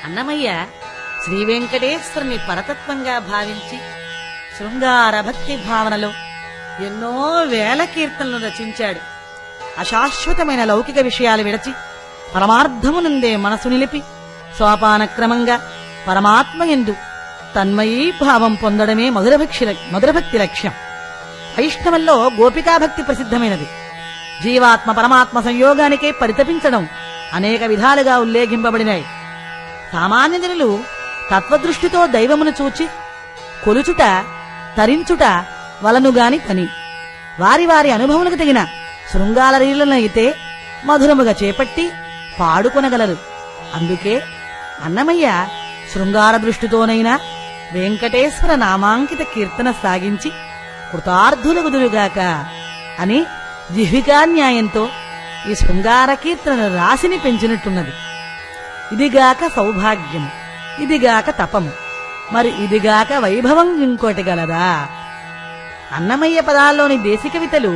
అన్నమయ్య శ్రీ వెంకటేశ్వరుని పరతత్వంగా భావించి శృంగార భక్తి భావనలో ఎన్నో వేల కీర్తనలు రచించాడు అశాశ్వతమైన లౌకిక విషయాలు విడచి పరమార్థమునందే మనసు నిలిపి సోపానక్రమంగా పరమాత్మ ఎందు తన్మయీ భావం పొందడమే మధురభక్షి మధురభక్తి లక్ష్యం వైష్ణవంలో గోపికాభక్తి ప్రసిద్ధమైనది జీవాత్మ పరమాత్మ సంయోగానికే పరితపించడం అనేక విధాలుగా ఉల్లేఖింపబడినాయి సామాన్య జనులు తత్వదృష్టితో దైవమును చూచి కొలుచుట తరించుట వలనుగాని పని వారి వారి అనుభవములకు తగిన శృంగాల రీలనైతే మధురముగా చేపట్టి పాడుకొనగలరు అందుకే అన్నమయ్య శృంగార దృష్టితోనైనా వెంకటేశ్వర నామాంకిత కీర్తన సాగించి కృతార్థులగుదురుగాక అని జిహ్వికా న్యాయంతో ఈ శృంగార కీర్తన రాశిని పెంచినట్టున్నది ఇదిగాక సౌభాగ్యము ఇదిగాక తపము మరి ఇదిగాక వైభవం ఇంకోటి గలదా అన్నమయ్య పదాల్లోని దేశికవితలు